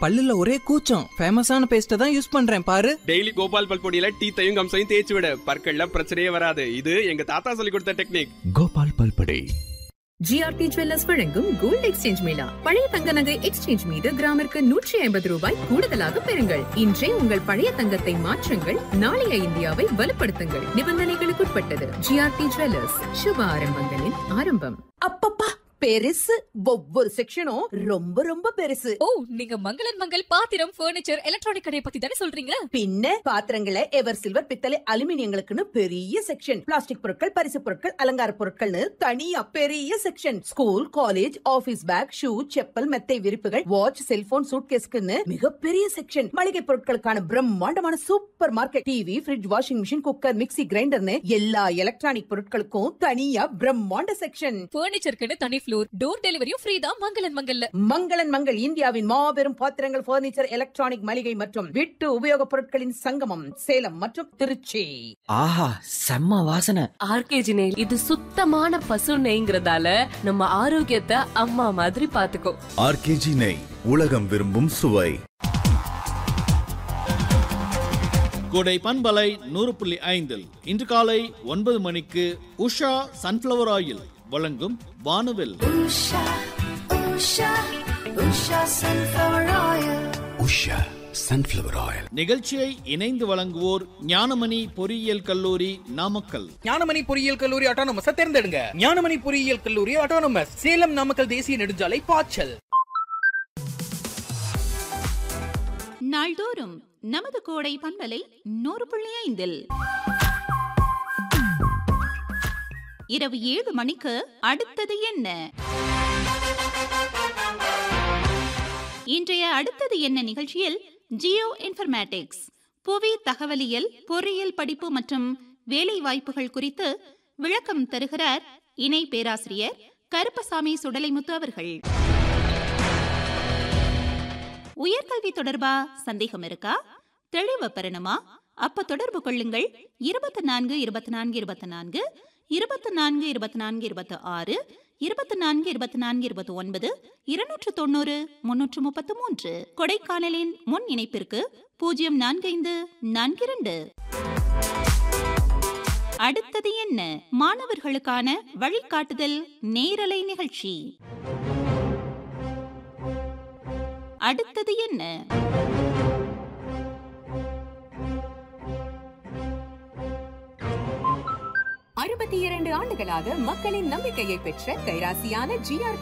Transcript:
பல்லுல ஒரே கூச்சம் ஃபேமஸான பேஸ்ட்டை தான் யூஸ் பண்றேன் பாரு டெய்லி கோபால் பல் பொடியில டீத்தையும் கம்சையும் தேய்ச்சி விட பற்கள்ல பிரச்சனையே வராது இது எங்க தாத்தா சொல்லி கொடுத்த டெக்னிக் கோபால் பல்படை ஜிஆர்டி ஜுவல்லர்ஸ் வழங்கும் கோல்ட் எக்ஸ்சேஞ்ச் மேளா பழைய தங்க நகை எக்ஸ்சேஞ்ச் மீது கிராமிற்கு நூற்றி ஐம்பது ரூபாய் கூடுதலாக பெறுங்கள் இன்றே உங்கள் பழைய தங்கத்தை மாற்றுங்கள் நாளைய இந்தியாவை வலுப்படுத்துங்கள் நிபந்தனைகளுக்குட்பட்டது ஜிஆர்டி ஜுவல்லர்ஸ் சுப ஆரம்பங்களின் ஆரம்பம் அப்பப்பா பெருசு ஒவ்வொரு செக்ஷனும் ரொம்ப ரொம்ப பெருசு ஓ நீங்க மங்களன் மங்கள் பாத்திரம் ஃபர்னிச்சர் எலக்ட்ரானிக் கடையை பத்தி தானே சொல்றீங்க பின்ன பாத்திரங்களை எவர் சில்வர் பித்தளை அலுமினியங்களுக்குன்னு பெரிய செக்ஷன் பிளாஸ்டிக் பொருட்கள் பரிசு பொருட்கள் அலங்கார பொருட்கள்னு தனியா பெரிய section school college office bag shoe chappal மெத்தை விரிப்புகள் வாட்ச் செல்போன் சூட்கேஸ்க்குன்னு மிகப்பெரிய செக்ஷன் மளிகை பொருட்களுக்கான பிரம்மாண்டமான supermarket TV fridge washing machine cooker mixie கிரைண்டர்னு எல்லா எலக்ட்ரானிக் பொருட்களுக்கும் தனியா பிரம்மாண்ட செக்ஷன் ஃபர்னிச்சருக்குன்னு தனி ஃப்ளோர் டோர் டெலிவரியும் ஃப்ரீ தான் மங்களன் மங்கல்ல மங்களன் மங்கள் இந்தியாவின் மாபெரும் பாத்திரங்கள் பர்னிச்சர் எலக்ட்ரானிக் மளிகை மற்றும் வீட்டு உபயோகப் பொருட்களின் சங்கமம் சேலம் மற்றும் திருச்சி ஆஹா செம்ம வாசனை ஆர்கேஜி நெய் இது சுத்தமான பசு நெய்ங்கிறதால நம்ம ஆரோக்கியத்தை அம்மா மாதிரி பாத்துக்கோ ஆர்கேஜி நெய் உலகம் விரும்பும் சுவை கோடை பண்பலை நூறு புள்ளி ஐந்தில் இன்று காலை ஒன்பது மணிக்கு உஷா சன்ஃப்ளவர் ஆயில் வழங்கும் வானவில் உஷா சன்ஃபிளவர் ஆயில் நிகழ்ச்சியை இணைந்து வழங்குவோர் ஞானமணி பொறியியல் கல்லூரி நாமக்கல் ஞானமணி பொறியியல் கல்லூரி ஆட்டோனமஸ் தேர்ந்தெடுங்க ஞானமணி பொறியியல் கல்லூரி ஆட்டோனமஸ் சேலம் நாமக்கல் தேசிய நெடுஞ்சாலை பாய்ச்சல் நாள்தோறும் நமது கோடை பண்பலை நூறு புள்ளி ஐந்தில் இரவு ஏழு மணிக்கு அடுத்தது என்ன இன்றைய அடுத்தது என்ன நிகழ்ச்சியில் ஜியோ இன்ஃபர்மேட்டிக்ஸ் புவி தகவலியல் பொறியியல் படிப்பு மற்றும் வேலை வாய்ப்புகள் குறித்து விளக்கம் தருகிறார் இணை பேராசிரியர் கருப்பசாமி சுடலைமுத்து அவர்கள் உயர்கல்வி தொடர்பா சந்தேகம் இருக்கா தெளிவு பெறணுமா அப்ப தொடர்பு கொள்ளுங்கள் இருபத்தி நான்கு இருபத்தி நான்கு இருபத்தி நான்கு இருபத்தி நான்கு இருபத்தி நான்கு இருபத்தி ஆறு இருபத்தி நான்கு இருபத்தி நான்கு இருபத்தி ஒன்பது இருநூற்று தொண்ணூறு முன்னூற்று முப்பத்து மூன்று கொடைக்கானலின் முன் இணைப்பிற்கு பூஜ்ஜியம் நான்கு ஐந்து நான்கு இரண்டு அடுத்தது என்ன மாணவர்களுக்கான வழிகாட்டுதல் நேரலை நிகழ்ச்சி அடுத்தது என்ன அறுபத்தி இரண்டு ஆண்டுகளாக மக்களின் நம்பிக்கையை பெற்ற கைராசியான ஜிஆர்